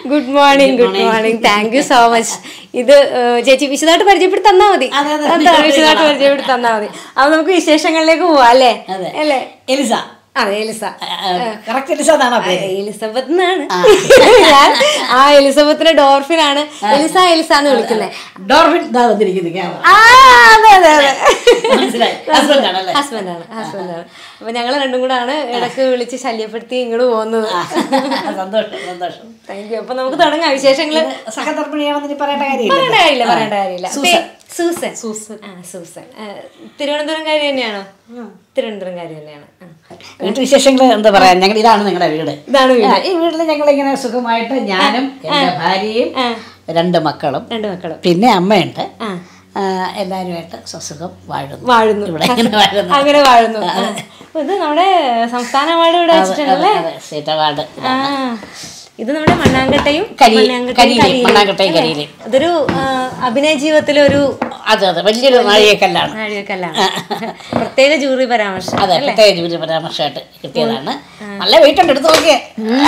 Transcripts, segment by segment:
Good morning good morning thank you so much ഇത് ഏഹ്, ചേച്ചി വിശദമായിട്ട് പരിചയപ്പെടുത്തി തന്നാ മതി അതെ, അതെ. എന്താ വിശദമായിട്ട് പരിചയപ്പെടുത്തി തന്നാ മതി അപ്പൊ നമുക്ക് വിശേഷങ്ങളിലേക്ക് പോവാം അല്ലേ അതെ. അല്ലേ എലിസ അതെ എലിസ കറക്റ്റ് എലിസ എന്നാണോ ആ, പേര് എലിസബത്ത് എന്നാണ് ഞാൻ ആ എലിസബത്തിനെ ഡോർഫിനാണ് എലിസ എലിസ എന്ന് വിളിക്കുന്നത് ഡോർഫിൻ ഇതാ വന്നിരിക്കുന്നു ക്യാമറ ആ അതെ അതെ അതെ മനസ്സിലായി ഹസ്ബൻഡ് ആണല്ലേ ഹസ്ബൻഡാണ് ഹസ്ബൻഡാണ് അപ്പൊ ഞങ്ങൾ രണ്ടും കൂടെ ആണ് ഇടക്ക് വിളിച്ച് ശല്യപ്പെടുത്തി ഇങ്ങോട്ട് പോകുന്നത് സന്തോഷം സന്തോഷം താങ്ക് യു അപ്പൊ നമുക്ക് തുടങ്ങാം വിശേഷങ്ങള് സഹധർമ്മിണിയാണെന്ന് ഇനി പറയേണ്ട കാര്യമില്ല പറയേണ്ട കാര്യമില്ല പറയേണ്ട കാര്യമില്ല സൂസൻ. പേ- സൂസൻ സൂസൻ ആ സൂസൻ ആ, തിരുവനന്തപുരംകാരി തന്നെയാണോ തിരുവനന്തപുരംകാരി തന്നെയാണ് ആ. വീട്ടുവിശേഷങ്ങൾ എന്താ പറയാ ഞങ്ങൾ ഇതാണ് നിങ്ങളുടെ വീട് ഇതാണ് വീട്. ആ, ഈ വീട്ടിൽ ഞങ്ങൾ ഇങ്ങനെ സുഖമായിട്ട് ഞാനും എന്റെ ഭാര്യയും ആ. രണ്ട് മക്കളും രണ്ട് മക്കളും പിന്നെ അമ്മയുണ്ട് ആ ആ, എല്ലാവരുമായിട്ട് സ്വസുഖം വാഴുന്നു വാഴുന്നു ഇവിടെ ഇങ്ങനെ വാഴുന്നു അങ്ങനെ വാഴുന്നു ആ. അപ്പൊ ഇത് നമ്മുടെ സംസ്ഥാന അവാർഡ് ഇവിടെ വെച്ചിട്ടുണ്ടല്ലേ സ്റ്റേറ്റ് അവാർഡ് ആ ഇത് നമ്മുടെ മണ്ണാങ്കട്ടയും കരി- മണ്ണാങ്കട്ടയും കരിയിലയും, കരിയിലയും. മണ്ണാങ്കട്ടയും അല്ലേ? കരിയിലയും. അതൊരു ആ, അഭിനയ ജീവിതത്തിലെ ഒരു അതെ അതെ വലിയൊരു നാഴികക്കല്ലാണ് നാഴികക്കല്ലാണ് പ്രത്യേക ജൂറി പരാമർശം അതെ പ്രത്യേക ജൂരി പരാമർശമായിട്ട് കിട്ടിയതാണ് നല്ല വെയിറ്റ് ഉണ്ട് എടുത്ത് നോക്കിയേ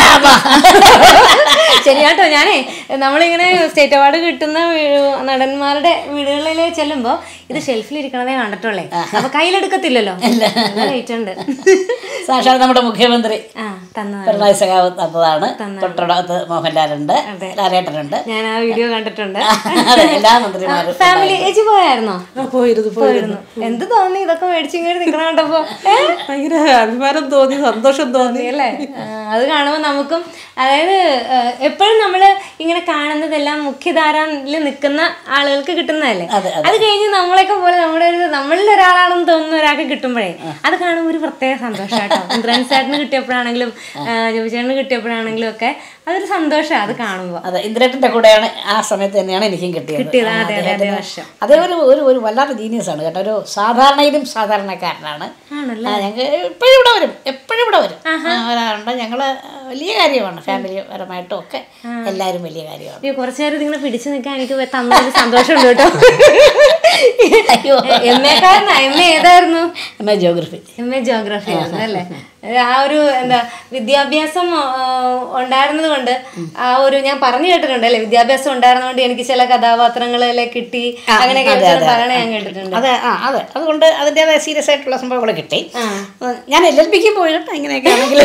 ശരിയാട്ടോ ഞാനേ നമ്മളിങ്ങനെ സ്റ്റേറ്റ് അവാർഡ് കിട്ടുന്ന വീ- നടന്മാരുടെ വീടുകളിൽ ചെല്ലുമ്പോ ഇത് ഷെൽഫിൽ ഇരിക്കണതേ കണ്ടിട്ടുള്ളേ അപ്പൊ കയ്യിലെടുക്കത്തില്ലല്ലോ വെയിറ്റ് ഉണ്ട് സാക്ഷാത് നമ്മുടെ മുഖ്യമന്ത്രി ആ തന്നതാണ് പിണറായി സഖാവ് തന്നതാണ് തൊട്ടടുത്ത് മോഹൻലാലുണ്ട് ലാലേട്ടനുണ്ട് ഞാൻ ആ വീഡിയോ കണ്ടിട്ടുണ്ട് അതെ എല്ലാ മന്ത്രിമാരും ഫാമിലി ഏച്ചി പോയായിരുന്നോ പോയിരുന്നു പോയിരുന്നു എന്ത് തോന്നി ഇതൊക്കെ മേടിച്ചിങ്ങനെ നിക്കണ കണ്ടപ്പോ ഏ? ഭയങ്കര അഭിമാനം തോന്നി സന്തോഷം തോന്നി അല്ലേ ആ, അത് കാണുമ്പോൾ നമുക്കും അതായത് എപ്പോഴും നമ്മൾ ഇങ്ങനെ കാണുന്നതെല്ലാം മുഖ്യധാരയിൽ നിൽക്കുന്ന ആളുകൾക്ക് കിട്ടുന്നതല്ലേ അതെ, അത് കഴിഞ്ഞ് നമ്മളെയൊക്കെ പോലെ നമ്മുടെ ഒരു നമ്മളിൽ ഒരാളാണെന്ന് തോന്നുന്ന ഒരാൾക്ക് കിട്ടുമ്പോഴേ അത് കാണുമ്പോൾ ഒരു പ്രത്യേക സന്തോഷം കേട്ടോ ഇന്ദ്രൻ ചേട്ടന് കിട്ടിയപ്പോഴാണെങ്കിലും ജോബിചേട്ടന് കിട്ടിയപ്പോഴാണെങ്കിലും ഒക്കെ അതൊരു സന്തോഷമാണ് അത് കാണുമ്പോൾ അതെ ഇന്ദ്രേട്ടന്റെ കൂടെയാണ് ആ സമയത്ത് തന്നെയാണ് എനിക്കും കിട്ടിയത് കിട്ടിയത്, ആ, അതെ, അതെ, അദ്ദേഹത്തിന് അതേ വർഷം. അതേ ഒരു ഒരു ഒരു വല്ലാത്ത ജീനിയസ് ആണ് കേട്ടോ ഒരു സാധാരണയിലും സാധാരണക്കാരനാണ് ആണല്ലേ? ഞങ്ങൾക്ക് എപ്പോഴും ഇവിടെ വരും എപ്പോഴും ഇവിടെ വരും ആ, വരാറുണ്ട് ഞങ്ങള് വലിയ കാര്യമാണ് ഫാമിലി പരമായിട്ടും ഒക്കെ എല്ലാവരും വലിയ കാര്യമാണ് അയ്യോ കുറച്ചു നേരം ഇതിങ്ങനെ പിടിച്ചു നിൽക്കാൻ എനിക്ക് തന്നൊരു സന്തോഷമുണ്ട് കേട്ടോ അയ്യോ എം എക്കാരനാ എം എ ഏതായിരുന്നു M A geography M A geography ആയിരുന്നു അല്ലേ ആ ഒരു എന്താ വിദ്യാഭ്യാസം ആ, ഉണ്ടായിരുന്നത് കൊണ്ട് ആ ഒരു ഞാൻ പറഞ്ഞു കേട്ടിട്ടുണ്ട് അല്ലേ വിദ്യാഭ്യാസം ഉണ്ടായിരുന്നതുകൊണ്ട് എനിക്ക് ചില കഥാപാത്രങ്ങളെ കിട്ടി അങ്ങനെയൊക്കെ പറയണ ഞാൻ കേട്ടിട്ടുണ്ട് അതെ ആ അതെ അതുകൊണ്ട് അതിൻ്റെതായ സീരിയസ് ആയിട്ടുള്ള സംഭവങ്ങൾ കിട്ടി ഞാൻ എൽ എൽ പിക്ക് പോയിട്ട് ഇങ്ങനെയൊക്കെ ആണെങ്കിൽ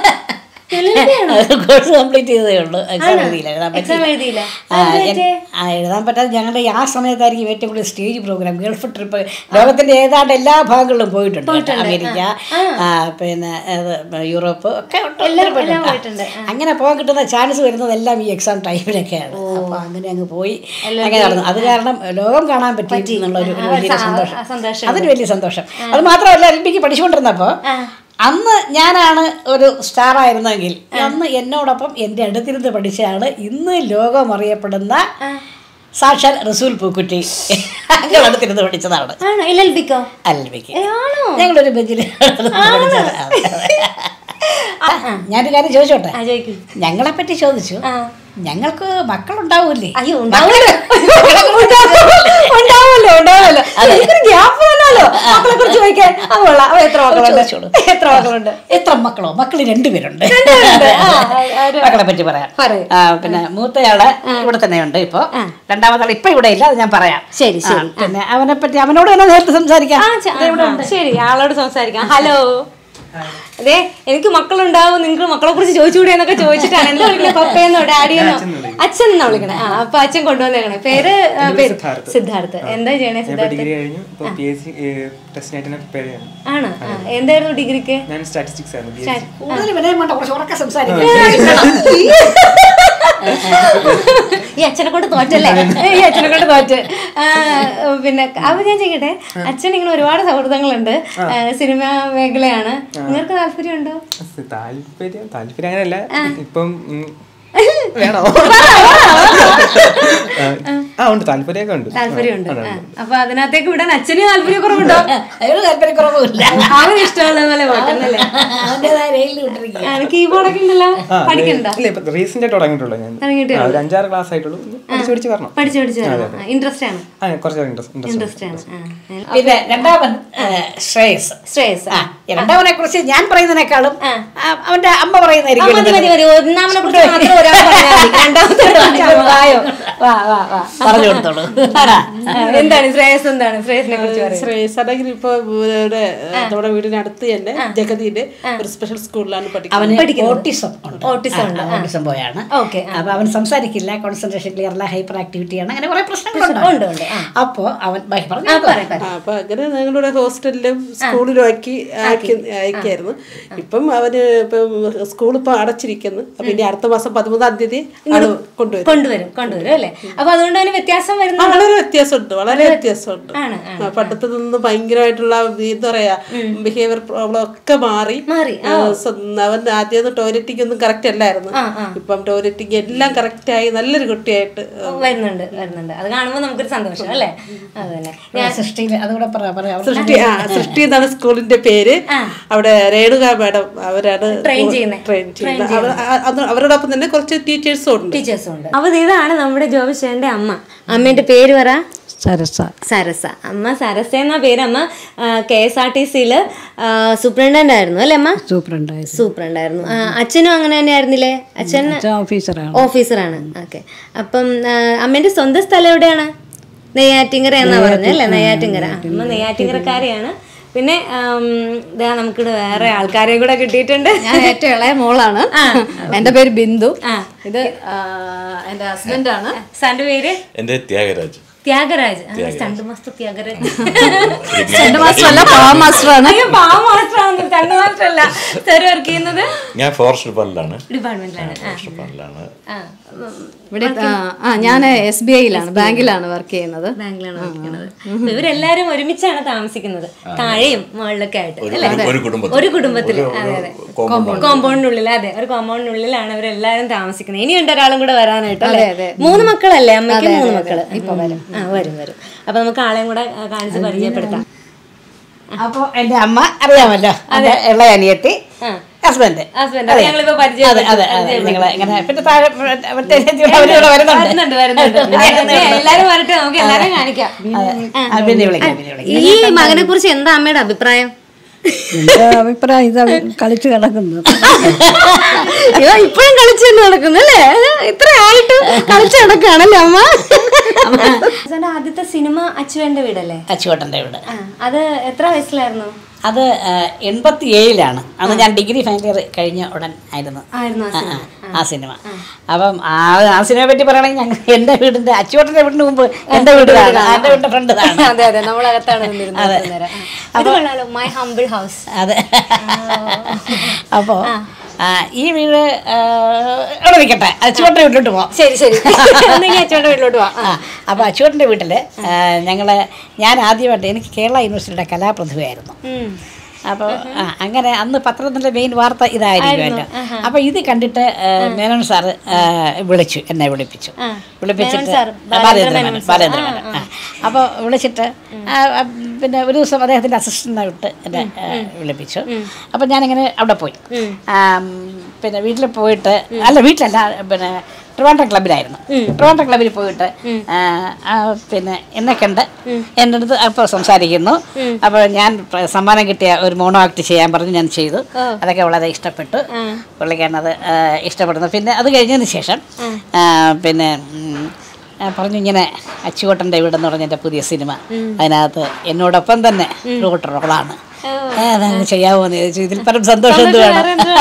കോഴ്സ് കംപ്ലീറ്റ് ചെയ്തതേ ഉള്ളൂ എക്സാം എഴുതിയില്ല എഴുതാൻ എക്സാം പറ്റിയില്ല എഴുതിയില്ല ആ, എൻ- ആ, എഴുതാൻ പറ്റാതെ ഞങ്ങളുടെ ആ സമയത്തായിരിക്കും ഏറ്റവും കൂടുതൽ സ്റ്റേജ് പ്രോഗ്രാം ഗൾഫ് ട്രിപ്പ് ലോകത്തിന്റെ ഏതാണ്ട് എല്ലാ ഭാഗങ്ങളിലും പോയിട്ടുണ്ട് കേട്ടോ. അമേരിക്ക ആ, പിന്നെ ഏത് യൂറോപ്പ് ഒക്കെ ഒട്ടൊത്തിരി എല്ലാം പോയിട്ടുണ്ട്. പോയിട്ടുണ്ട്. അങ്ങനെ പോകാൻ കിട്ടുന്ന ചാൻസ് വരുന്നതെല്ലാം ഈ എക്സാം ടൈമിലൊക്കെയാണ് അപ്പൊ അങ്ങനെ അങ്ങ് പോയി അങ്ങനെ നടന്നു അത് കാരണം ലോകം കാണാൻ പറ്റി എന്നുള്ള ഒരു ഒരു വലിയ സന്തോഷം ആ സന്തോഷം അതൊരു വലിയ സന്തോഷം അത് മാത്രമല്ല എൽ പിക്ക് പഠിച്ചുകൊണ്ടിരുന്നപ്പോൾ അന്ന് ഞാനാണ് ഒരു സ്റ്റാർ ആയിരുന്നെങ്കിൽ അന്ന് എന്നോടൊപ്പം എൻ്റെ അടുത്തിരുന്ന് പഠിച്ചയാണ് ഇന്ന് ലോകം അറിയപ്പെടുന്ന സാക്ഷാൽ റസൂൽ പൂക്കുറ്റി ഞങ്ങൾ അടുത്തിരുന്ന് പഠിച്ചതാണ് ആണോ എൽ എൽ ബിക്കോ അൽബിക്ക് ആണോ ഞങ്ങളൊരു ബെഞ്ചിൽ പഠിച്ചത് അതെ, അതെ. ആ, ഞാനൊരു കാര്യം ചോദിച്ചോട്ടെ ആ ചോദിക്കും ഞങ്ങളെ പറ്റി ചോദിച്ചു ആ ഞങ്ങൾക്ക് മക്കളുണ്ടാവൂലേ അയ്യോ ഉണ്ടാവുമല്ലോ ഉണ്ടാവുമല്ലോ ഉണ്ടാവുമല്ലോ എനിക്കൊരു ഗ്യാപ്പ് തന്നല്ലോ മക്കളെ കുറിച്ച് ചോദിക്കാൻ അത് കൊള്ളാം അവ എത്ര മക്കളുണ്ട് ചോദിച്ചോളൂ. എത്ര മക്കളുണ്ട് എത്ര മക്കളോ മക്കള് രണ്ടുപേരുണ്ട് രണ്ടുപേരുണ്ട്. ആ, ആ, ഒരു- മക്കളെ പറ്റി പറയാം പറയൂ. ആ, പിന്നെ മൂത്തയാള് ഇവിടെ തന്നെയുണ്ട് ഇപ്പൊ രണ്ടാമത്തെ ആൾ ഇപ്പൊ ഇവിടെ ഇല്ല അത് ഞാൻ പറയാം ശരി, ആ, ശരി. പിന്നെ അവനെ പറ്റി അവനോട് തന്നെ നേരത്തെ സംസാരിക്കാം ആ, ച- ആ, ആ, ശരി ആളോട് സംസാരിക്കാം ഹലോ അതെ എനിക്ക് മക്കളുണ്ടാവും നിങ്ങൾക്ക് മക്കളെ കുറിച്ച് ചോദിച്ചുകൂടെ എന്നൊക്കെ ചോദിച്ചിട്ടാണ് എന്താ വിളിക്കണേ പപ്പയെന്നോ ഡാഡിയെന്നോ അച്ഛൻ എന്നാ വിളിക്കണേ ആ അപ്പൊ അച്ഛൻ കൊണ്ടുവന്നേക്കണേ പേര് ആ, പേര് സിദ്ധാർത്ഥ്. സിദ്ധാർത്ഥ് എന്താ ചെയ്യണേ ഞാൻ ഇപ്പോൾ സിദ്ധാർത്ഥ് ഡിഗ്രി കഴിഞ്ഞു ഇപ്പോൾ പി എസ് സി ടെസ്റ്റിനായിട്ട് ഞാൻ പ്രിപ്പയർ ചെയ്യണം ആണ് ആ, എന്തായിരുന്നു ഡിഗ്രിക്ക് ഞാൻ സ്റ്റാറ്റിസ്റ്റിക്സ് ആയിരുന്നു ബി എസ് സി കൂടുതൽ വിനയം വേണ്ട കുറച്ച് ഉറക്കെ സംസാരിക്കാം ഈ അച്ഛനെ കൊണ്ട് തോറ്റല്ലേ ഈ അച്ഛനെ കൊണ്ട് തോറ്റ് ആ, പിന്നെ അപ്പൊ ഞാൻ ചെയ്യട്ടെ അച്ഛൻ ഇങ്ങനെ ഒരുപാട് സൗഹൃദങ്ങളുണ്ട് ആ, സിനിമ മേഖലയാണ് നിങ്ങൾക്ക് താല്പര്യമുണ്ടോ താല്പര്യം താല്പര്യം അങ്ങനെയല്ല ഇപ്പം ഉം, വേണോ ആ ഉണ്ട് താല്പര്യമൊക്കെ ഉണ്ട് താല്പര്യമുണ്ട് ഉണ്ട്, ആ, ഉണ്ട്. അപ്പൊ അതിനകത്തേക്ക് വിടാൻ അച്ഛന് താല്പര്യക്കുറവുണ്ടോ അയാൾ താല്പര്യക്കുറവുമില്ല അവന് ഇഷ്ടമുള്ള പോലെ പോട്ടെന്നല്ലേ അവൻ്റെതായ റെയിലിൽ വിട്ടിരിക്കുക കീബോർഡൊക്കെ ഉണ്ടല്ലോ ആ പഠിക്കണ്ട ഇല്ല ഇപ്പൊ റീസെന്റ് ആയിട്ട് തുടങ്ങിയിട്ടുള്ളൂ ഞാൻ തുടങ്ങിയിട്ടേ ആ, ഒരു അഞ്ചാറ് ക്ലാസ് ആയിട്ടുള്ളൂ ഇനി പഠിച്ച് പഠിച്ച് വരണം പഠിച്ചു പഠിച്ചു ഇൻട്രസ്റ്റ് ആണ് ആ കുറച്ച് ഇൻട്രസ്റ്റ് ഇൻട്രസ്റ്റ് ആണ് ആ. പിന്നെ രണ്ടാമൻ ഏ, ശ്രേയസ് ശ്രേയസ് ആ രണ്ടാമനെ കുറിച്ച് ഞാൻ പറയുന്നതിനേക്കാളും ആ, അവന്റെ അമ്മ ആ, പറയുന്നതായിരിക്കും മതി മതി മതി ഒന്നാമനെ കുറിച്ച് മാത്രം ഒരാൾ പറഞ്ഞാൽ മതി രണ്ടാമത്തെ വായോ വാ വാ വാ പറഞ്ഞു കൊടുത്തോളൂ ആടാ. ആ, എന്താണ് ശ്രേയസ് എന്താണ് ശ്രേയസിനെ കുറിച്ച് പറയുന്നത് ശ്രേയസാണെങ്കിൽ ഇപ്പൊ ഇവിടെ നമ്മുടെ വീടിനടുത്ത് തന്നെ ജഗതിയില് ഒരു സ്പെഷ്യൽ സ്കൂളിലാണ് പഠിക്കുന്നത് അവന് ഓട്ടിസം ഉണ്ട് ഓട്ടിസം ഉണ്ട്. ഓട്ടിസം പോയാണ് ഓക്കെ അപ്പൊ അവൻ സംസാരിക്കില്ല കോൺസെൻട്രേഷൻ ക്ലിയർ അല്ല ഹൈപ്പർ ആക്ടിവിറ്റിയാണ് അങ്ങനെ കുറെ ഉണ്ട്, പ്രശ്നങ്ങളുണ്ട് ഉണ്ട്. ആ. അപ്പോ അവൻ ബാക്കി പറഞ്ഞു ആ, പറയ്, പറയ്. ആ, അപ്പൊ അങ്ങനെ ഞങ്ങളുടെ ഹോസ്റ്റലിലും സ്കൂളിലും ആക്കി ആക്കി അയക്കായിരുന്നു ഇപ്പം അവന് ഇപ്പം സ്കൂൾ ഇപ്പൊ അടച്ചിരിക്കുന്നു അപ്പൊ ഇനി അടുത്ത മാസം പതിമൂന്നാം തീയതി ആള് കൊണ്ടുവരും കൊണ്ടുവരും കൊണ്ടുവരും അല്ലേ അപ്പൊ അതുകൊണ്ട് അതിന് വ്യത്യാസം ആ, വരുന്നു വളരെ വ്യത്യാസമുണ്ട് വളരെ വ്യത്യാസമുണ്ട് ആണ്, ആ, പണ്ടത്തെ നിന്ന് ഭയങ്കരമായിട്ടുള്ള എന്താ പറയാ ബിഹേവിയർ പ്രോബ്ലം ഒക്കെ മാറി മാറി, ആ, സ്വ- അവൻ ആദ്യം ടോയ്ലറ്റിംഗ് ഒന്നും കറക്റ്റ് അല്ലായിരുന്നു ഇപ്പം ടോയ്ലറ്റിംഗ് എല്ലാം കറക്റ്റ് ആയി നല്ലൊരു കുട്ടിയായിട്ട് വരുന്നുണ്ട് വരുന്നുണ്ട് അത് കാണുമ്പോൾ നമുക്കൊരു സന്തോഷം അല്ലേ അത് തന്നെ ഞാൻ സൃഷ്ടിയിൽ അതുകൂടെ പറ പറയാം സൃഷ്ടി ആ സൃഷ്ടി എന്നാണ് സ്കൂളിന്റെ പേര് അവിടെ രേണുക മാഡം അവരാണ് Train ചെയ്യുന്നെ. ട്രെയിൻ ചെയ്യുന്നത് അവർ ആ- അത് അവരോടൊപ്പം തന്നെ കുറച്ച് ടീച്ചേഴ്സും ഉണ്ട് ടീച്ചേഴ്സും ഉണ്ട് അപ്പൊ ഇതാണ് നമ്മുടെ ജോബിഷേന്റെ അമ്മ അമ്മേന്റെ പേര് പറ സരസ സരസ അമ്മ സരസ എന്ന പേര് അമ്മ കെ എസ് ആർ ടി സിയില് സൂപ്രണ്ടന്റ് ആയിരുന്നു അല്ലേ അമ്മ സൂപ്രണ്ടായി സൂപ്രണ്ട് ആയിരുന്നു ആ, അച്ഛനും അങ്ങനെ തന്നെ ആയിരുന്നില്ലേ അച്ഛൻ ഓഫീസറാണ് ഓഫീസറാണ് ഓക്കെ അപ്പം ആ, അമ്മേന്റെ സ്വന്തം സ്ഥലം എവിടെയാണ് നെയ്യാറ്റിങ്കര എന്നാ പറഞ്ഞത് അല്ലേ നെയ്യാറ്റിങ്കര ആ, അമ്മ നെയ്യാറ്റിങ്കരക്കാരിയാണ് പിന്നെ ആം, ദാ നമുക്കിവിടെ വേറെ ആൾക്കാരെയും കൂടെ കിട്ടിയിട്ടുണ്ട് ഞാൻ ഏറ്റവും ഇളയ മോളാണ് എന്റെ പേര് ബിന്ദു ഇത് ആ, എന്റെ ഹസ്ബൻഡ് ആണ് സാന്റെ പേര് എൻ്റെ ത്യാഗരാജ് ത്യാഗരാജ് ആ, സ്റ്റണ്ട് മാസ്റ്റർ ത്യാഗരാജ് രണ്ട് മാസ്റ്റർ അല്ല പാവ മാസ്റ്റർ ആണ് അയ്യോ പാവ മാസ്റ്റർ ആണ് സ്റ്റണ്ട് മാസ്റ്റർ അല്ല സാർ വർക്ക് ചെയ്യുന്നത് ഞാൻ ഫോറസ്റ്റ് ഡിപ്പാർട്ട്മെന്റിലാണ് ഡിപ്പാർട്ട്മെന്റിലാണ് ആ ഫോറസ്റ്റ് ഡിപ്പാർട്ട്മെന്റിലാണ് ആ ഇവിടെ ആ, ആ ഞാൻ എസ് ബി ഐയിലാണ് ബാങ്കിലാണ് വർക്ക് ചെയ്യുന്നത് ബാംഗ്ലൂരാണ് വർക്ക് ചെയ്യുന്നത് അപ്പൊ ഇവരെല്ലാരും ഒരുമിച്ചാണ് താമസിക്കുന്നത് താഴെയും മുകളിലൊക്കെ ആയിട്ട് ഒരു- അല്ലേ ഒരു- ഒരു കുടുംബത്തിൽ. ഒരു കുടുംബത്തിൽ ഒരു- അതെ ഒരു അതെ compound. കോമ്പൗണ്ടിനുള്ളിൽ അതെ ഒരു കോമ്പൗണ്ടിനുള്ളിലാണ് അവരെല്ലാരും താമസിക്കുന്നത് ഇനിയുണ്ട് ഒരാളും കൂടെ വരാനായിട്ട് അല്ലേ അതെ. മൂന്ന് മക്കളല്ലേ അമ്മയ്ക്ക് മൂന്ന് മക്കള് ഇപ്പൊ വരും ആ വരും വരും അപ്പൊ നമുക്ക് ആളെയും കൂടെ ആ, കാണിച്ച് പരിചയപ്പെടുത്താം അപ്പൊ എന്റെ അമ്മ അറിയാമല്ലോ എന്റെ ഇളയ അനിയത്തി ഹസ്ബൻഡ് ഹസ്ബൻഡ് അത് ഞങ്ങളിപ്പോ അതെ പരിചയപ്പെട്ടു അതെ അതെ നിങ്ങളെ ഇങ്ങനെ പിന്നെ താഴെ മറ്റേ അനിയത്തിയുടെ അവരിവിടെ വരുന്നുണ്ട് വരുന്നുണ്ട് വരുന്നുണ്ട് എല്ലാരും വരട്ടെ നമുക്ക് എല്ലാരും കാണിക്കാം ആ, പിന്നെ വിളിക്കാം പിന്നെ വിളിക്കാം ഈ മകനെ കുറിച്ച് എന്താ അമ്മയുടെ അഭിപ്രായം എന്റെ അഭിപ്രായം ഇത് കളിച്ചു കിടക്കുന്നു ഇവ ഇപ്പോഴും കളിച്ചു തന്നെ നടക്കുന്നു അല്ലേ ഇത്ര ആയിട്ട് കളിച്ചു നടക്കുകയാണല്ലേ അമ്മ അച്ഛൻ്റെ ആദ്യത്തെ സിനിമ അച്ചുവേന്റെ വീടല്ലേ അച്ചുവേട്ടൻ്റെ വീട് ആ, അത് എത്ര വയസ്സിലായിരുന്നു അത് എൺപത്തി ഏഴിലാണ് അന്ന് ഞാൻ ഡിഗ്രി ഫൈനൽ ഇയർ കഴിഞ്ഞ ഉടൻ ആയിരുന്നു ആയിരുന്നു ആ ആ, സിനിമ ആ, ആ സിനിമ അപ്പം ആ ആ സിനിമയെ പറ്റി പറയുകയാണെങ്കിൽ ഞങ്ങൾ എൻ്റെ വീടിൻ്റെ അച്ചുവേട്ടൻ്റെ വീടിന് മുമ്പ് എൻ്റെ വീട്ടിലാണ് എൻ്റെ വീടിൻ്റെ ഫ്രണ്ട് ഇതാണ് അതെ അതെ നമ്മളകത്താണ് നിന്നിരുന്നത് അന്നേരം. ആ. ഇത് കൊള്ളാലോ മൈ ഹംബിൾ ഹൗസ് അതെ അപ്പോൾ ഈ വീട് ആ, ഇവിടെ നിൽക്കട്ടെ അച്ചുവേട്ടൻ്റെ വീട്ടിലോട്ട് പോവാം ശരി ശരി എന്നെങ്കിൽ അച്ഛൻ്റെ വീട്ടിലോട്ട് പോവാം ആ അപ്പോൾ അച്ചുവേട്ടൻ്റെ വീട്ടിൽ ഞങ്ങൾ ഞാൻ ആദ്യമായിട്ട് എനിക്ക് കേരള യൂണിവേഴ്സിറ്റിയുടെ കലാപ്രതിഭയായിരുന്നു ഉം. അപ്പോൾ ആ അങ്ങനെ അന്ന് പത്രത്തിൻ്റെ മെയിൻ വാർത്ത ഇതായിരിക്കുമല്ലോ അപ്പോൾ ഇത് കണ്ടിട്ട് ആ, മേനോൻ സാറ് ആ, വിളിച്ചു എന്നെ വിളിപ്പിച്ചു വിളിപ്പിച്ചിട്ട് മേനോൻ സാർ, ആ, ബാലേന്ദ്ര മേനോൻ ബാലേന്ദ്ര മേനോൻ ആ അപ്പോൾ വിളിച്ചിട്ട് ആ, ആ, പിന്നെ ഒരു ദിവസം അദ്ദേഹത്തിൻ്റെ അസിസ്റ്റൻ്റായിട്ട് എന്നെ ആ, വിളിപ്പിച്ചു അപ്പോൾ ഞാനിങ്ങനെ അവിടെ പോയി ആ, പിന്നെ വീട്ടിൽ പോയിട്ട് അല്ല വീട്ടിലല്ല പിന്നെ ട്രിവാൻഡ്രം ക്ലബിലായിരുന്നു ട്രിവാൻഡ്രം ക്ലബിൽ പോയിട്ട് ആ, ആ, പിന്നെ എന്നെ കണ്ട് എൻ്റെ അടുത്ത് അപ്പോൾ സംസാരിക്കുന്നു അപ്പോൾ ഞാൻ പ്ര- സമ്മാനം കിട്ടിയ ഒരു മോണോ ആക്ട് ചെയ്യാൻ പറഞ്ഞു ഞാൻ ചെയ്തു അതൊക്കെ വളരെ ഇഷ്ടപ്പെട്ടു പുള്ളിക്കാരനത് ആ, ഇഷ്ടപ്പെടുന്നു പിന്നെ അത് കഴിഞ്ഞതിന് ശേഷം ആ, പിന്നെ ഉം, ആ, പറഞ്ഞു ഇങ്ങനെ അച്ചുകോട്ടൻ്റെ വീടെന്ന് പറഞ്ഞ എൻ്റെ പുതിയ സിനിമ അതിനകത്ത് എന്നോടൊപ്പം തന്നെ റൂട്ട് റോളാണ് അതങ്ങ് ചെയ്യാമോ എന്ന് ചോദിച്ചു ഇതിൽ പരം സന്തോഷം എന്ത് വേണം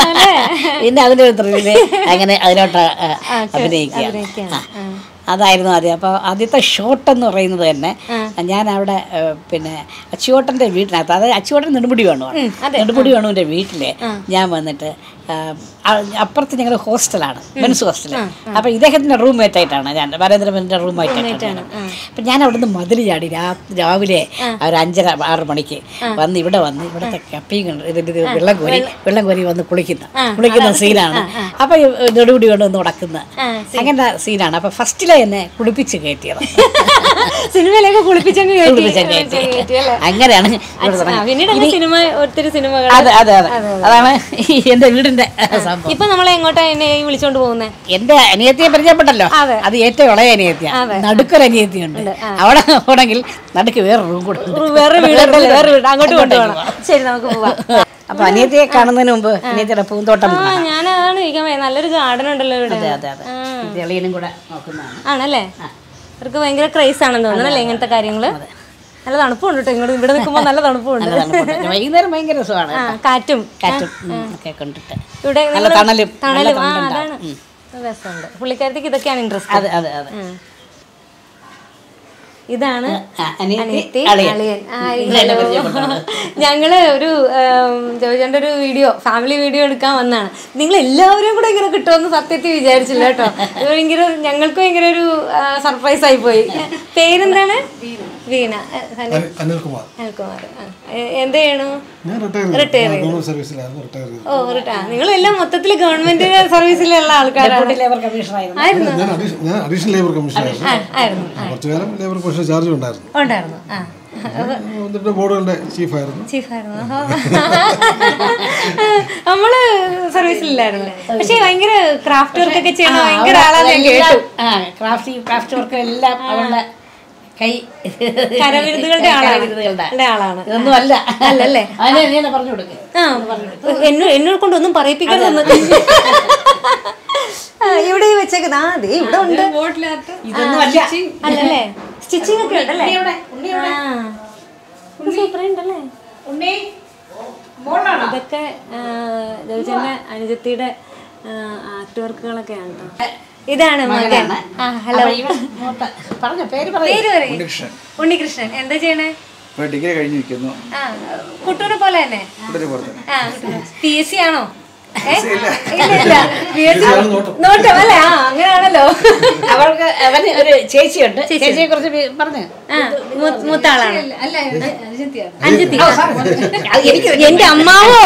പിന്നെ അതിൻ്റെ ഒരു ത്രില്ല് അങ്ങനെ അതിലോട്ട് ആ, അഭിനയിക്കുക ആ. അതായിരുന്നു ആദ്യം അപ്പോൾ ആദ്യത്തെ ഷോട്ട് എന്ന് പറയുന്നത് തന്നെ ഞാൻ അവിടെ ആ, പിന്നെ അച്ചുവോട്ടൻ്റെ വീട്ടിനകത്ത് അതായത് അച്ചുവോട്ടൻ നെടുമുടി വേണുവാണ് നെടുമുടി വേണുവിൻ്റെ വീട്ടിൽ ഞാൻ വന്നിട്ട് ആ, ആ- അപ്പുറത്ത് ഞങ്ങൾ ഹോസ്റ്റലാണ് മെൻസ് ഹോസ്റ്റൽ അപ്പോൾ ഇദ്ദേഹത്തിൻ്റെ റൂംമേറ്റ് ആയിട്ടാണ് ഞാൻ ബാലേന്ദ്രമേൻ്റെ റൂംമേറ്റ് ആയിട്ടാണ് അപ്പം ഞാൻ അവിടുന്ന് മതിൽ ചാടി രാ- രാവിലെ ഒരു അഞ്ചര ആറ് മണിക്ക് വന്ന് ഇവിടെ വന്ന് ഇവിടുത്തെ കപ്പിയും കണ്ട് ഇതിൻ്റെ ഇത് വെള്ളം കോരി വെള്ളം കോരി വന്ന് കുളിക്കുന്ന കുളിക്കുന്ന സീനാണ് അപ്പോൾ നെടുമുടി കൊണ്ടുവന്ന് ഉടക്കുന്ന അങ്ങനത്തെ സീനാണ് അപ്പോൾ ഫസ്റ്റിലെ എന്നെ കുളിപ്പിച്ച് കയറ്റിയത് സിനിമയിലേക്ക് കുളിപ്പിച്ചങ്ങ് കയറ്റി. കുളിപ്പിച്ച് കയറ്റി കയറ്റി അല്ലേ? അങ്ങനെയാണ് ഇവിടെ ആ, തുടങ്ങുന്നത്. പിന്നീട് അങ്ങ് സിനിമ ഒത്തിരി സിനിമകൾ അതെ അതെ അതെ അതാണ് ഈ എൻ്റെ വീടിൻ്റെ സംഭവം ഇപ്പൊ നമ്മളെ എങ്ങോട്ടാ എന്നെ ഈ വിളിച്ചോണ്ട് പോകുന്നേ എന്റെ അനിയത്തിയെ പരിചയപ്പെട്ടല്ലോ അതെ. അത് ഏറ്റവും ഇളയ അനിയത്തിയാ നടുക്കൊരു അനിയത്തിയുണ്ട് അവിടെ പോണെങ്കിൽ നടുക്ക് വേറെ റൂം കൂടെ ഉണ്ട്. വേറെ വീടുണ്ടല്ലേ വേറെ വീട് അങ്ങോട്ട് കൊണ്ടുപോകണം ശരി നമുക്ക് പോവാം അപ്പൊ അനിയത്തിയെ കാണുന്നതിന് മുമ്പ് അനിയത്തിയുടെ പൂന്തോട്ടം ആ കാണാം. ഞാൻ അതാണ് ചോദിക്കാൻ പോയത്. നല്ലൊരു ഗാർഡൻ ഉണ്ടല്ലോ ഇവിടെ അതെ അതെ അതെ ഇത് എളിയനും കൂടെ നോക്കുന്നതാണ് ആണല്ലേ അവർക്ക് ഭയങ്കര ക്രൈസ് ആണെന്ന് തോന്നുന്നു അല്ലേ ഇങ്ങനത്തെ കാര്യങ്ങള് നല്ല തണുപ്പുണ്ട് കേട്ടോ ഇങ്ങോട്ട് ഇവിടെ നിൽക്കുമ്പോൾ നല്ല തണുപ്പുണ്ട് നല്ല തണുപ്പുണ്ട്. വൈകുന്നേരം ഭയങ്കര രസമാണ് ആ കാറ്റും കാറ്റും ഉം, ഒക്കെ കൊണ്ടിട്ട് ഇവിടെ നല്ല നിങ്ങള് തണലും നല്ല തണലും ആ തണലുണ്ടാവും. അതാണ് രസമുണ്ട് പുള്ളിക്കാരത്തേക്ക് ഇതൊക്കെയാണ് ഇൻട്രസ്റ്റ് അതെ അതെ അതെ ഇതാണ് ആ, അനിയത്തി, അനിയത്തി, അളിയൻ. അളിയൻ. ആ, ഇത് എന്നെ ഹലോ. പരിചയപ്പെട്ടതാണ്. ഞങ്ങള് ഒരു ജോജന്റെ ഒരു വീഡിയോ ഫാമിലി വീഡിയോ എടുക്കാൻ വന്നതാണ് നിങ്ങൾ എല്ലാവരും കൂടെ ഇങ്ങനെ കിട്ടുമെന്ന് സത്യത്തിൽ വിചാരിച്ചില്ല കേട്ടോ ഇത് ഭയങ്കര ഞങ്ങൾക്ക് ഭയങ്കര ഒരു സർപ്രൈസ് ആയി പോയി പേരെന്താണ് വീണ ഏ, സനി- അനിൽകുമാർ അനിൽകുമാർ ആ. എ- എന്ത് ചെയ്യണു ഞാൻ റിട്ടയർ റിട്ടയർ ചെയ്തു ചെയ്തു ഗവൺമെന്റ് സർവീസിലായിരുന്നു റിട്ടയർ ചെയ്തു ഓ റിട്ടാ നിങ്ങളെല്ലാം മൊത്തത്തിൽ ഗവൺമെന്റ് സർവീസിലുള്ള ആൾക്കാരാണ് ഡെപ്യൂട്ടി ലേബർ കമ്മീഷണറായിരുന്നു ആയിരുന്നു ഞാൻ അഡീഷ- ഞാൻ അഡീഷണൽ ലേബർ കമ്മീഷനായിരുന്നു ആ, ആയിരുന്നു ആ. കുറച്ചു കാലം ലേബർ കമ്മീഷൻ ചാർജ് ഉണ്ടായിരുന്നു ഉണ്ടായിരുന്നു ആ എന്നിട്ട് ബോർഡുകളുടെ ചീഫായിരുന്നു ചീഫായിരുന്നു നമ്മള് സർവീസിലില്ലായിരുന്നു പക്ഷെ ഭയങ്കര ക്രാഫ്റ്റ് വർക്ക് ഒക്കെ ചെയ്യണ ഭയങ്കര ആളാന്ന് ഞാൻ കേട്ടു ആ ക്രാഫ്റ്റ് ക്രാഫ്റ്റ് വർക്ക് എല്ലാം അവളുടെ കൈ കരവിരുതുകളുടെ ആളാണ് കരവിരുതുകളുടെ. യുടെ ആളാണ് ഇതൊന്നും അല്ല അല്ലല്ലേ അതിനെ നീ തന്നെ പറഞ്ഞു കൊടുക്ക് ആ എന്നോട് എന്നോട് കൊണ്ടൊന്നും പറയിപ്പിക്കരുതെന്ന് ആ, ഇവിടെ ഈ വെച്ചേക്കുന്ന ആ ദേ ഇവിടെ ഉണ്ട് ഇതൊന്നും അല്ല അല്ലല്ലേ സ്റ്റിച്ചിങ് ഒക്കെ ഉണ്ടല്ലേ ഇവിടെ, ഉണ്ണി ഇവിടെ. സൂപ്പർ ഉണ്ടല്ലേ ഉണ്ണി മോളാണോ ഇതൊക്കെ ജോജന്റെ അനുജത്തിയുടെ ആർട്ട് വർക്കുകളൊക്കെയാണ് കേട്ടോ ഇതാണ് മകൻ മകനാണ്. ആ ഹലോ അപ്പൊ ഇവൻ മൂത്ത പറഞ്ഞ പേര് പറയൂ പേര് പറയും ഉണ്ണികൃഷ്ണൻ എന്താ ചെയ്യണേ ഇപ്പോൾ ഡിഗ്രി കഴിഞ്ഞിരിക്കുന്നു ആ കുട്ടൂനെ പോലെ തന്നെ ഇവിടെ പുറത്ത് ആ പി എസ് സി ആണോ ഏ? ഇല്ല ഇല്ല പി എസ് സി നോട്ടം അല്ലേ ആ അങ്ങനെയാണല്ലോ അവൾക്ക് അവന് ഒരു ചേച്ചിയുണ്ട് ചേച്ചിയെ കുറിച്ച് പി- പറഞ്ഞു ആ മൂ- മൂത്ത ആളാണ് അല്ല അനുജത്തിയാണ് അഞ്ചത്തി അത് എനിക്ക് എന്റെ അമ്മാവോ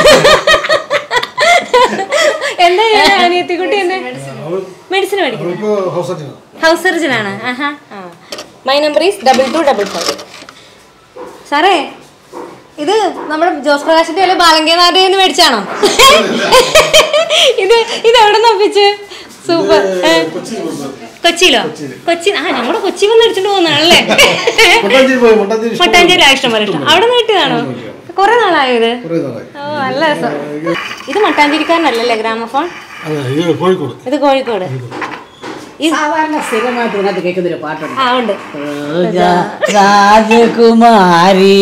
എന്താ ചെയ്യണേ അനിയത്തിക്കുട്ടി എന്നെ മെഡിസിൻ പഠിക്കുന്നു ഇപ്പോൾ ഹൗസ് സർജനാണ് ഹൗസ് സർജൻ ആണ് ആഹാ my number is double two double five സാറേ ഇത് നമ്മുടെ ജോസ് പ്രകാശിന്റെ വല്ല ബാലങ്കേനാഥയിൽ നിന്ന് മേടിച്ചാണോ ഇത് ഇത് എവിടെ നിന്ന് ഒപ്പിച്ച് സൂപ്പർ കൊച്ചിയിലോ കൊച്ചി ആ ഞങ്ങളുടെ കൊച്ചി വന്ന് അടിച്ചിട്ട് പോകുന്നതാണല്ലേ മട്ടാഞ്ചേരി പോയി മട്ടാഞ്ചേരി ഇഷ്ടം മട്ടാഞ്ചേരി ആ, ഇഷ്ടം പോലെ ഇഷ്ടം അവിടെ നിന്ന് കിട്ടിയതാണോ കുറെ നാളായോ ഇത് കുറേ നാളായി ഓ നല്ല രസം ഇത് മട്ടാഞ്ചേരിക്കാരനല്ലല്ലേ ഗ്രാമഫോൺ അതെ ഇത് കോഴിക്കോട് ഇത് കോഴിക്കോട് ഈ സാധാരണ സ്ഥിരമായിട്ട് ഇതിനകത്ത് കേൾക്കുന്നൊരു പാട്ടുണ്ട് ആ ഉണ്ട് റോജ രാജകുമാരി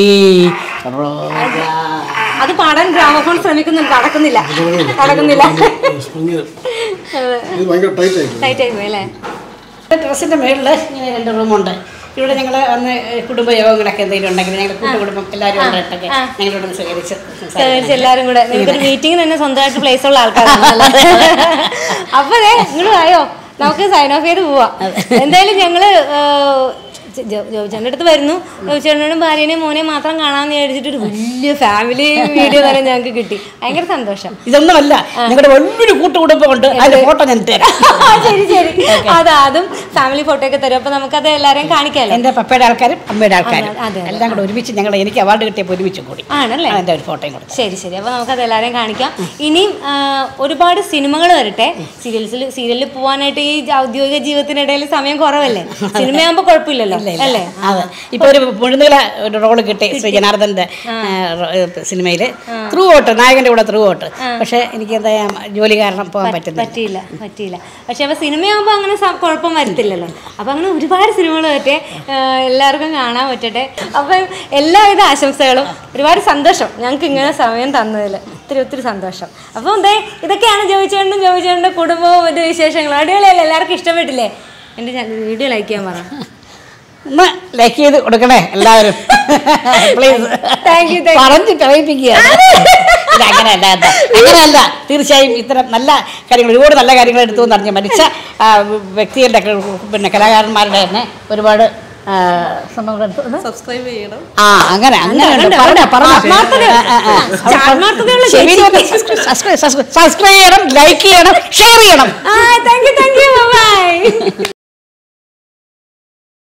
റോജ അത് പാടാൻ ഗ്രാമഫോൺ ശ്രമിക്കുന്നുണ്ട് നടക്കുന്നില്ല നടക്കുന്നില്ല സ്പ്രിങ് ഇത് ഭയങ്കര ടൈറ്റ് ആയി ടൈറ്റ് ആയി പോയി അല്ലേ ഡ്രസ്സിന്റെ മേളിൽ ഇങ്ങനെ രണ്ട് റൂമുണ്ട് ഇവിടെ ഞങ്ങൾ വന്ന് കുടുംബയോഗങ്ങളൊക്കെ എന്തെങ്കിലും ഉണ്ടെങ്കിൽ ഞങ്ങൾ കൂട്ടുകുടുംബം എല്ലാവരും ഉണ്ടായിട്ടൊക്കെ ഞങ്ങൾ ഇവിടെ സ്വീകരിച്ച് സഹകരിച്ച് എല്ലാരും കൂടെ നിങ്ങൾക്കൊരു മീറ്റിംഗ് തന്നെ സ്വന്തമായിട്ട് പ്ലേസ് ഉള്ള ആൾക്കാരാണ് അപ്പൊ അതെ നിങ്ങൾ ആയോ നമുക്ക് സൈൻ ഓഫ് ചെയ്ത് പോവാം എന്തായാലും ഞങ്ങള് ജോബിച്ചേട്ടൻ്റെ അടുത്ത് വരുന്നു ജോബിച്ചേട്ടനോടും ഭാര്യനെയും മോനെയും മാത്രം കാണാമെന്ന് വിചാരിച്ചിട്ട് ഒരു വലിയ ഫാമിലി വീഡിയോ തന്നെ ഞങ്ങൾക്ക് കിട്ടി ഭയങ്കര സന്തോഷം ഇതൊന്നുമല്ല നിങ്ങളുടെ വലിയൊരു കൂട്ടുകുടുംബമുണ്ട് അതിന്റെ ഫോട്ടോ ഞാൻ തരാം ആ, ശരി ശരി അതാ അതും ഫാമിലി ഫോട്ടോ ഒക്കെ തരും അപ്പൊ നമുക്കത് എല്ലാരെയും കാണിക്കാമല്ലോ എന്റെ പപ്പയുടെ ആൾക്കാരും അമ്മയുടെ ആൾക്കാരും അതെ, അതെ. എല്ലാം കൂടെ ഒരുമിച്ച് ഞങ്ങൾ എനിക്ക് അവാർഡ് കിട്ടിയപ്പോൾ ഒരുമിച്ച് കൂടി ആണല്ലേ അതിന്റെ ഒരു ഫോട്ടോയും കൊടുത്തു ശരി ശരി അപ്പോൾ നമുക്കത് എല്ലാവരെയും കാണിക്കാം ഇനിയും ആ, ഒരുപാട് സിനിമകൾ വരട്ടെ സീരിയൽസിൽ സീരിയലിൽ പോകാനായിട്ട് ഈ ഔദ്യോഗിക ജീവിതത്തിനിടയിൽ സമയം കുറവല്ലേ സിനിമയാകുമ്പോൾ കുഴപ്പമില്ലല്ലോ അല്ലേ അതെ ഇപ്പൊ ഒരു മുഴുനീള ഒരു റോള് കിട്ടി ശ്രീ ജനാർദ്ദന്റെ സിനിമയിൽ ത്രൂ ഔട്ട് നായകന്റെ കൂടെ ത്രൂ ഔട്ട് പക്ഷെ എനിക്ക് എന്താ ജോലി കാരണം പോകാൻ പറ്റുന്നില്ല പറ്റിയില്ല പറ്റിയില്ല പക്ഷെ അപ്പോൾ സിനിമയാകുമ്പോൾ അങ്ങനെ സ- കുഴപ്പം വരത്തില്ലല്ലോ അപ്പോൾ അങ്ങനെ ഒരുപാട് സിനിമകൾ പറ്റേ എല്ലാവർക്കും കാണാൻ പറ്റട്ടെ അപ്പം എല്ലാവിധ ആശംസകളും ഒരുപാട് സന്തോഷം ഞങ്ങൾക്ക് ഇങ്ങനെ സമയം തന്നതിൽ ഒത്തിരി ഒത്തിരി സന്തോഷം അപ്പോൾ എന്തേ ഇതൊക്കെയാണ് ജോയിച്ചേട്ടനും ജോയിച്ചേട്ടൻ്റെ കുടുംബവും മറ്റു വിശേഷങ്ങളും അടിപൊളിയല്ലേ എല്ലാവർക്കും ഇഷ്ടപ്പെട്ടില്ലേ എൻ്റെ വീഡിയോ ലൈക്ക് ചെയ്യാൻ പറ ഒന്ന് ലൈക്ക് ചെയ്ത് കൊടുക്കണേ എല്ലാവരും പ്ലീസ് താങ്ക് യു പറഞ്ഞു കഴിപ്പിക്കുക ഇല്ല അങ്ങനെയല്ല കേട്ടോ. അങ്ങനെയല്ല തീർച്ചയായും ഇത്തരം നല്ല കാര്യങ്ങൾ ഒരുപാട് നല്ല കാര്യങ്ങൾ എടുത്തു എന്ന് അറിഞ്ഞ മരിച്ച ആ, വ്യക്തികളുടെ ഒക്കെ പിന്നെ കലാകാരന്മാരുടെ തന്നെ ഒരുപാട് ആ, സംഭവങ്ങൾ എടുത്തു. സബ്സ്ക്രൈബ് ചെയ്യണം ആ അങ്ങനെ അങ്ങനെ ഉണ്ട്, പറഞ്ഞോ ഉണ്ട്. പറഞ്ഞോ ആത്മാർത്ഥതയുണ്ട്. ആ, ആ, ആ. ആത്മാർത്ഥതയുള്ള ചെവിയിൽ വന്ന് സബ്സ്ക്രൈബ് ചെയ്യണം ലൈക്ക് ചെയ്യണം ഷെയർ ചെയ്യണം ആ thank you thank you by